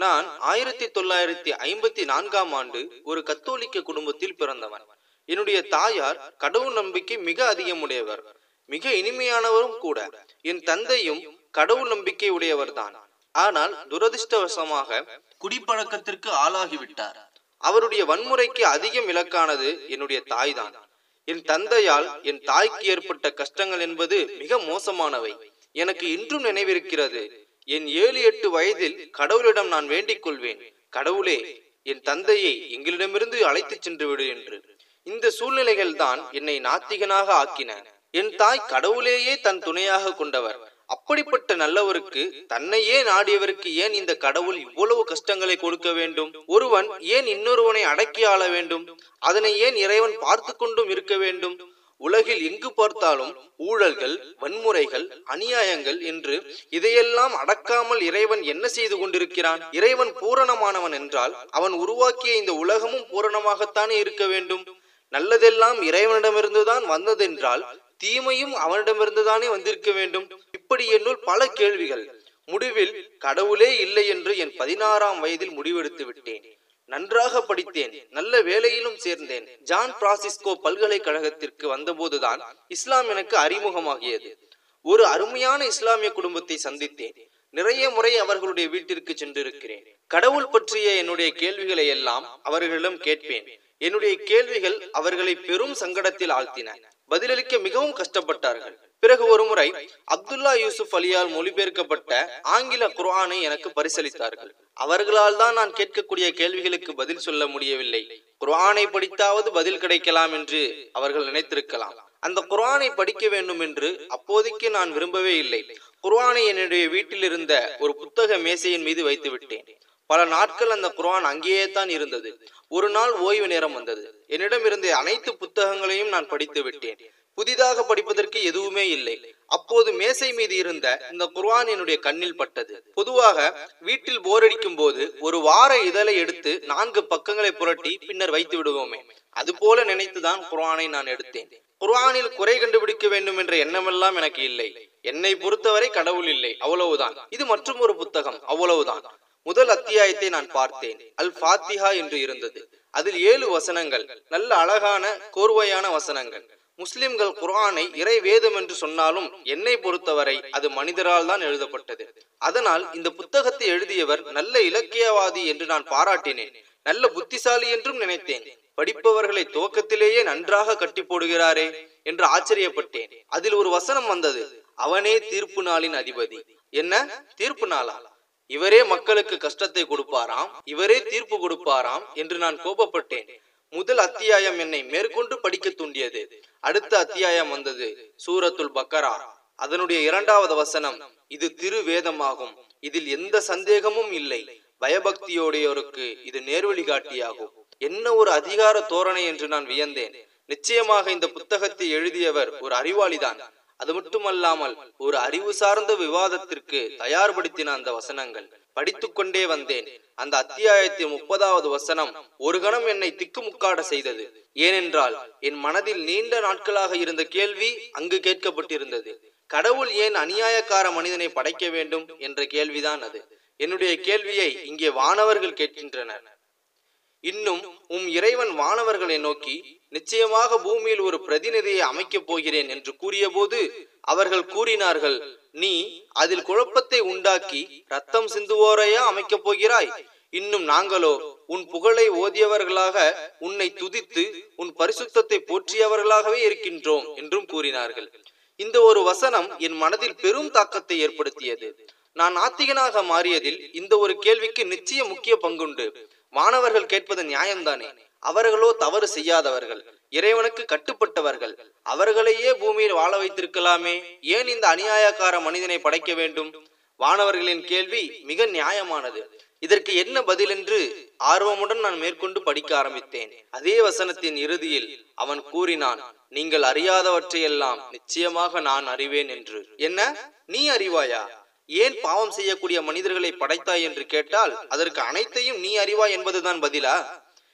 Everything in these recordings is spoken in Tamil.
நான் ஆயிரத்தி தொள்ளாயிரத்தி ஐம்பத்தி நான்காம் ஆண்டு ஒரு கத்தோலிக்க குடும்பத்தில் பிறந்தவன் என்னுடைய தாயார் கடவுள் நம்பிக்கை மிக அதிகமுடையவர் மிக இனிமையானவரும் கூட என் தந்தையும் கடவுள் நம்பிக்கை உடையவர்தான் ஆனால் துரதிர்ஷ்டவசமாக குடிப்பழக்கத்திற்கு ஆளாகிவிட்டார் அவருடைய வன்முறைக்கு அதிகம் இலக்கானது என்னுடைய தாய்தான் என் தந்தையால் என் தாய்க்கு ஏற்பட்ட கஷ்டங்கள் என்பது மிக மோசமானவை எனக்கு இன்றும் நினைவிருக்கிறது என் ஏழு எட்டு வயதில் கடவுளிடம் நான் வேண்டிக் கொள்வேன் கடவுளே என் தந்தையை எங்களிடமிருந்து அழைத்துச் சென்று விடு என்று இந்த சூழ்நிலைகள் தான் என்னை நாத்திகனாக ஆக்கின என் தாய் கடவுளேயே தன் துணையாக கொண்டவர் அப்படிப்பட்ட நல்லவருக்கு தன்னையே நாடியவருக்கு ஏன் இந்த கடவுள் இவ்வளவு கஷ்டங்களை கொடுக்க வேண்டும் ஒருவன் ஏன் இன்னொருவனை அடக்கி ஆள வேண்டும் அதனை ஏன் இறைவன் பார்த்து கொண்டும் இருக்க வேண்டும் உலகில் எங்கு பார்த்தாலும் ஊழல்கள் வன்முறைகள் அநியாயங்கள் என்று இதையெல்லாம் அடக்காமல் இறைவன் என்ன செய்து கொண்டிருக்கிறான் இறைவன் பூரணமானவன் என்றால் அவன் உருவாக்கிய இந்த உலகமும் பூரணமாகத்தானே இருக்க வேண்டும் நல்லதெல்லாம் இறைவனிடமிருந்துதான் வந்ததென்றால் தீமையும் அவனிடமிருந்துதானே வந்திருக்க வேண்டும் இப்படி என்னுள் பல கேள்விகள் முடிவில் கடவுளே இல்லை என்று என் பதினாறாம் வயதில் முடிவெடுத்து விட்டேன் நன்றாக படித்தேன் நல்ல வேலையிலும் சேர்ந்தேன் ஜான் பிரான்சிஸ்கோ பல்கலைக்கழகத்திற்கு வந்தபோதுதான் இஸ்லாம் எனக்கு அறிமுகமாகியது ஒரு அருமையான இஸ்லாமிய குடும்பத்தை சந்தித்தேன் நிறைய முறை அவர்களுடைய வீட்டிற்கு சென்றிருக்கிறேன் கடவுள் பற்றிய என்னுடைய கேள்விகளை எல்லாம் அவர்களிடம் கேட்பேன் என்னுடைய கேள்விகள் அவர்களை பெரும் சங்கடத்தில் ஆழ்த்தின பதிலளிக்க மிகவும் கஷ்டப்பட்டார்கள் பிறகு ஒருமுறை அப்துல்லா யூசுப் அலியால் மொழிபெயர்க்கப்பட்ட ஆங்கில குர்ஆனை எனக்கு பரிசளித்தார்கள் அவர்களால் தான் நான் கேட்கக்கூடிய கேள்விகளுக்கு பதில் சொல்ல முடியவில்லை குர்ஆனை படித்தாவது பதில் கிடைக்கலாம் என்று அவர்கள் நினைத்திருக்கலாம் அந்த குர்ஆனை படிக்க வேண்டும் என்று அப்போதைக்கு நான் விரும்பவே இல்லை குர்ஆனை என்னுடைய வீட்டில் இருந்த ஒரு புத்தக மேசையின் மீது வைத்து விட்டேன் பல நாட்கள் அந்த குர்ஆன் அங்கேயே தான் இருந்தது ஒரு நாள் ஓய்வு நேரம் வந்தது என்னிடம் இருந்த அனைத்து புத்தகங்களையும் நான் படித்து விட்டேன் புதிதாக படிப்பதற்கு எதுவுமே இல்லை அப்போது மேசை மீது இருந்த இந்த குர்ஆன் என்னுடைய கண்ணில் பட்டது பொதுவாக வீட்டில் போர் அடிக்கும் போது ஒரு வார இதழை எடுத்து நான்கு பக்கங்களை புரட்டி பின்னர் வைத்து விடுவோமே அது போல நினைத்துதான் குர்ஆனை நான் எடுத்தேன் குர்ஆனில் குறை கண்டுபிடிக்க வேண்டும் என்ற எண்ணமெல்லாம் எனக்கு இல்லை என்னை பொறுத்தவரை கடவுள் இல்லை அவ்வளவுதான் இது மற்றும் ஒரு புத்தகம் அவ்வளவுதான் முதல் அத்தியாயத்தை நான் பார்த்தேன் அல் ஃபாத்திஹா என்று இருந்தது அதில் ஏழு வசனங்கள் நல்ல அழகான கோர்வையான வசனங்கள் முஸ்லிம்கள் குர்ஆனை இறை வேதம் என்று சொன்னாலும் என்னை பொறுத்தவரை அது மனிதரால் தான் எழுதப்பட்டது அதனால் இந்த புத்தகத்தை எழுதியவர் நல்ல இலக்கியவாதி என்று நான் பாராட்டினேன் நல்ல புத்திசாலி என்றும் நினைத்தேன் படிப்பவர்களை துவக்கத்திலேயே நன்றாக கட்டி போடுகிறாரே என்று ஆச்சரியப்பட்டேன் அதில் ஒரு வசனம் வந்தது அவனே தீர்ப்பு நாளின் அதிபதி என்ன தீர்ப்பு நாளா இவரே மக்களுக்கு கஷ்டத்தை கொடுப்பாராம் இவரே தீர்ப்பு கொடுப்பாராம் என்று நான் கோபப்பட்டேன் முதல் அத்தியாயம் என்னை மேற்கொண்டு படிக்க தூண்டியது அடுத்த அத்தியாயம் வந்தது சூரத்துல் பக்கரா அதனுடைய இரண்டாவது வசனம் இது திரு வேதமாகும் இதில் எந்த சந்தேகமும் இல்லை பயபக்தியோடையோருக்கு இது நேர்வழி காட்டியாகும் என்ன ஒரு அதிகார தோரணை என்று நான் வியந்தேன் நிச்சயமாக இந்த புத்தகத்தை எழுதியவர் ஒரு அறிவாளிதான் அது மட்டுமல்லாமல் ஒரு அறிவு சார்ந்த விவாதத்திற்கு தயார்படுத்தின அந்த வசனங்கள் படித்துக்கொண்டே வந்தேன் அந்த அத்தியாயத்தின் முப்பதாவது வசனம் ஒரு கணம் என்னை திக்குமுக்காட செய்தது ஏனென்றால் என் மனதில் நீண்ட நாட்களாக இருந்த கேள்வி அங்கு கேட்கப்பட்டிருந்தது கடவுள் ஏன் அநியாயக்கார மனிதனை படைக்க வேண்டும் என்ற கேள்விதான் அது என்னுடைய கேள்வியை இங்கே வானவர்கள் கேட்கின்றனர் இன்னும் உம் இறைவன் வானவர்களை நோக்கி நிச்சயமாக பூமியில் ஒரு பிரதிநிதியை அமைக்கப் போகிறேன் என்று கூறியபோது அவர்கள் கூறினார்கள் நீ அதில் குழப்பத்தை உண்டாக்கி ரத்தம் சிந்துவோரையா அமைக்கப் போகிறாய் இன்னும் நாங்களோ உன் புகழை ஓதியவர்களாக உன்னை துதித்து உன் பரிசுத்தத்தை போற்றியவர்களாகவே இருக்கின்றோம் என்றும் கூறினார்கள் இந்த ஒரு வசனம் என் மனதில் பெரும் தாக்கத்தை ஏற்படுத்தியது நான் நாத்திகனாக மாறியதில் இந்த ஒரு கேள்விக்கு நிச்சய முக்கிய பங்குண்டு மாணவர்கள் கேட்பது நியாயம்தானே அவர்களோ தவறு செய்யாதவர்கள் இறைவனுக்கு கட்டுப்பட்டவர்கள் அவர்களையே பூமியில் வாழ வைத்திருக்கலாமே ஏன் இந்த அநியாயக்கார மனிதனை படைக்க வேண்டும் வானவர்களின் கேள்வி மிக நியாயமானது இதற்கு என்ன பதில் என்று ஆர்வமுடன் நான் மேற்கொண்டு படிக்க ஆரம்பித்தேன் அதே வசனத்தின் இறுதியில் அவன் கூறினான் நீங்கள் அறியாதவற்றையெல்லாம் நிச்சயமாக நான் அறிவேன் என்று என்ன நீ அறிவாயா ஏன் பாவம் செய்யக்கூடிய மனிதர்களை படைத்தாய் என்று கேட்டால் அதற்கு அனைத்தையும் நீ அறிவாய் என்பதுதான் பதிலா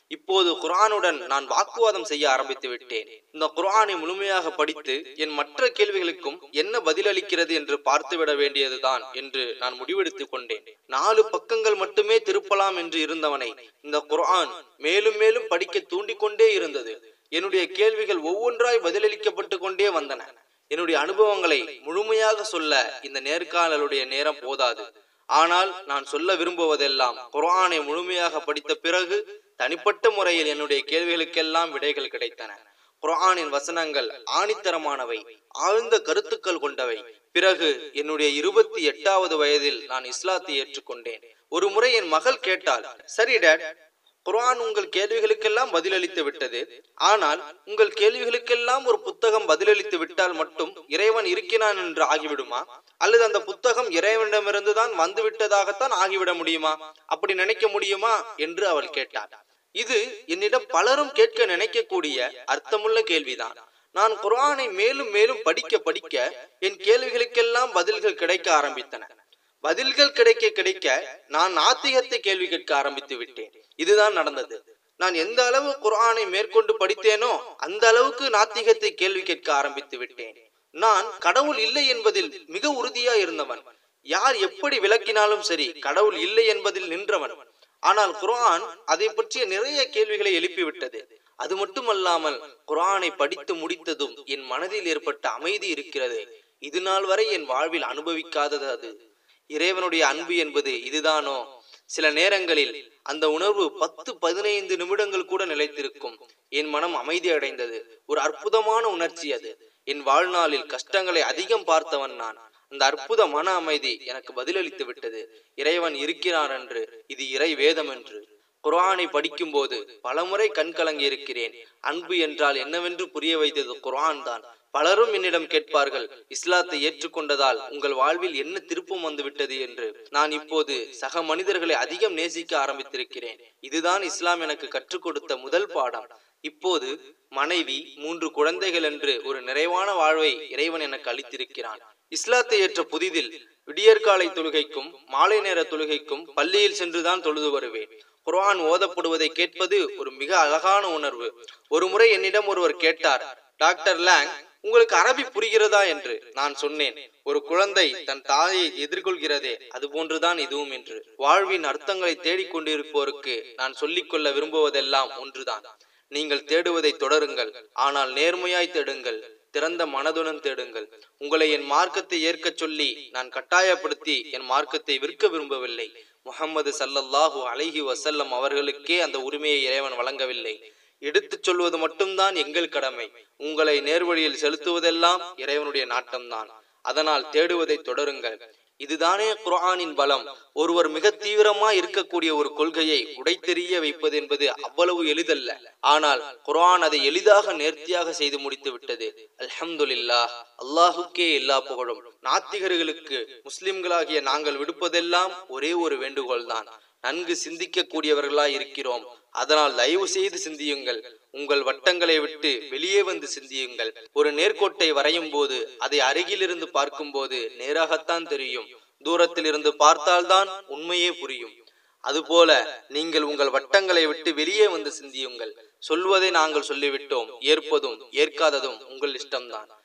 இப்போது குர்ஆனுடன் நான் வாக்குவாதம் செய்ய ஆரம்பித்து விட்டேன் இந்த குர்ஆனை முழுமையாக படித்து என் மற்ற கேள்விகளுக்கும் என்ன பதிலளிக்கிறது என்று பார்த்துவிட வேண்டியதுதான் என்று நான் முடிவெடுத்துக் கொண்டேன் நாலு பக்கங்கள் மட்டுமே திருப்பலாம் என்று இருந்தவனை இந்த குர்ஆன் மேலும் மேலும் படிக்க தூண்டிக்கொண்டே இருந்தது என்னுடைய கேள்விகள் ஒவ்வொன்றாய் பதிலளிக்கப்பட்டு கொண்டே வந்தன என்னுடைய அனுபவங்களை முழுமையாக சொல்ல இந்த நேர்காணலுடைய நேரம் போதாது ஆனால் நான் சொல்ல விரும்புவதெல்லாம் குர்ஆனை முழுமையாக படித்த பிறகு தனிப்பட்ட முறையில் என்னுடைய கேள்விகளுக்கெல்லாம் விடைகள் கிடைத்தன குர்ஆனின் வசனங்கள் ஆணித்தரமானவை ஆழ்ந்த கருத்துக்கள் கொண்டவை பிறகு என்னுடைய இருபத்தி எட்டாவது வயதில் நான் இஸ்லாத்தை ஏற்றுக்கொண்டேன் ஒரு முறை என் மகள் கேட்டாள் சரி டேட் குர்ஆன் உங்கள் கேள்விகளுக்கெல்லாம் பதிலளித்து விட்டது ஆனால் உங்கள் கேள்விகளுக்கெல்லாம் ஒரு புத்தகம் பதிலளித்து விட்டால் மட்டும் இறைவன் இருக்கிறான் என்று ஆகிவிடுமா அல்லது அந்த புத்தகம் இறைவனிடமிருந்து தான் வந்து விட்டதாகத்தான் ஆகிவிட முடியுமா அப்படி நினைக்க முடியுமா என்று அவள் கேட்டாள் இது என்னிடம் பலரும் கேட்க நினைக்கக்கூடிய அர்த்தமுள்ள கேள்விதான் நான் குர்ஆனை மேலும் மேலும் படிக்க படிக்க என் கேள்விகளுக்கெல்லாம் பதில்கள் கிடைக்க ஆரம்பித்தன பதில்கள் கிடைக்க கிடைக்க நான் நாத்திகத்தை கேள்வி கேட்க ஆரம்பித்து விட்டேன் இதுதான் நடந்தது நான் எந்த அளவு குர்ஆனை மேற்கொண்டு படித்தேனோ அந்த அளவுக்கு நாத்திகத்தை கேள்வி கேட்க ஆரம்பித்து விட்டேன் நான் கடவுள் இல்லை என்பதில் மிக உறுதியா இருந்தவன் யார் எப்படி விளக்கினாலும் சரி கடவுள் இல்லை என்பதில் நின்றவன் ஆனால் குர்ஆன் அதை பற்றிய நிறைய கேள்விகளை எழுப்பிவிட்டது அது மட்டுமல்லாமல் குர்ஆனை படித்து முடித்ததும் என் மனதில் ஏற்பட்ட அமைதி இருக்கிறது இது நாள் வரை என் வாழ்வில் அனுபவிக்காதது அது இறைவனுடைய அன்பு என்பது இதுதானோ சில நேரங்களில் அந்த உணர்வு பத்து பதினைந்து நிமிடங்கள் கூட நிலைத்திருக்கும் என் மனம் அமைதி அடைந்தது ஒரு அற்புதமான உணர்ச்சி அது என் வாழ்நாளில் கஷ்டங்களை அதிகம் பார்த்தவன் நான் அந்த அற்புத மன அமைதி எனக்கு பதிலளித்து விட்டது இறைவன் இருக்கிறான் என்று இது இறை வேதம் என்று குர்ஆனை படிக்கும்போது பலமுறை கண் கலங்கி இருக்கிறேன் அன்பு என்றால் என்னவென்று புரிய வைத்தது குர்ஆன் தான் பலரும் என்னிடம் கேட்பார்கள் இஸ்லாத்தை ஏற்றுக்கொண்டதால் உங்கள் வாழ்வில் என்ன திருப்பம் வந்து விட்டது என்று நான் இப்போது சக மனிதர்களை அதிகம் நேசிக்க ஆரம்பித்திருக்கிறேன் இதுதான் இஸ்லாம் எனக்கு கற்றுக் கொடுத்த முதல் பாடம் இப்போது மனைவி மூன்று குழந்தைகள் என்று ஒரு நிறைவான வாழ்வை இறைவன் எனக்கு அளித்திருக்கிறான் இஸ்லாத்தை ஏற்ற புதிதில் விடியற்காலை தொழுகைக்கும் மாலை நேர தொழுகைக்கும் பள்ளியில் சென்றுதான் தொழுது வருவேன் குர்ஆன் ஓதப்படுவதை கேட்பது ஒரு மிக அழகான உணர்வு ஒரு முறை என்னிடம் ஒருவர் கேட்டார் டாக்டர் லாங் உங்களுக்கு அரபி புரிகிறதா என்று நான் சொன்னேன் ஒரு குழந்தை தன் தாயை எதிர்கொள்கிறதே அது போன்றுதான் இதுவும் என்று வாழ்வின் அர்த்தங்களை தேடிக் கொண்டிருப்போருக்கு நான் சொல்லிக்கொள்ள விரும்புவதெல்லாம் ஒன்றுதான் நீங்கள் தேடுவதை தொடருங்கள் ஆனால் நேர்மையாய் தேடுங்கள் திறந்த மனதுடன் தேடுங்கள் உங்களை என் மார்க்கத்தை ஏற்கச் சொல்லி நான் கட்டாயப்படுத்தி என் மார்க்கத்தை விற்க விரும்பவில்லை முகம்மது சல்லல்லாஹு அலைஹி வசல்லம் அவர்களுக்கே அந்த உரிமையை இறைவன் வழங்கவில்லை எடுத்துச் சொல்வது மட்டும்தான் எங்கள் கடமை உங்களை நேர்வழியில் செலுத்துவதெல்லாம் இறைவனுடைய நாட்டம்தான் அதனால் தேடுவதை தொடருங்கள் இதுதானே குர்ஆனின் பலம் ஒருவர் மிக தீவிரமா இருக்கக்கூடிய ஒரு கொள்கையை உடைத்தெறிய வைப்பது என்பது அவ்வளவு எளிதல்ல ஆனால் குர்ஆன் அதை எளிதாக நேர்த்தியாக செய்து முடித்து விட்டது அல்ஹம்துலில்லாஹ் அல்லாஹுக்கே எல்லா புகழும் நாத்திகர்களுக்கு முஸ்லிம்களாகிய நாங்கள் விடுப்பதெல்லாம் ஒரே ஒரு வேண்டுகோள் தான் நன்கு சிந்திக்க கூடியவர்களாய் இருக்கிறோம் அதனால் தயவு செய்து சிந்தியுங்கள் உங்கள் வட்டங்களை விட்டு வெளியே வந்து சிந்தியுங்கள் ஒரு நேர்கோட்டை வரையும் போது அதை அருகிலிருந்து பார்க்கும்போது நேராகத்தான் தெரியும் தூரத்தில் இருந்து பார்த்தால்தான் உண்மையே புரியும் அதுபோல நீங்கள் உங்கள் வட்டங்களை விட்டு வெளியே வந்து சிந்தியுங்கள் சொல்வதை நாங்கள் சொல்லிவிட்டோம் ஏற்பதும் ஏற்காததும் உங்கள் இஷ்டம்தான்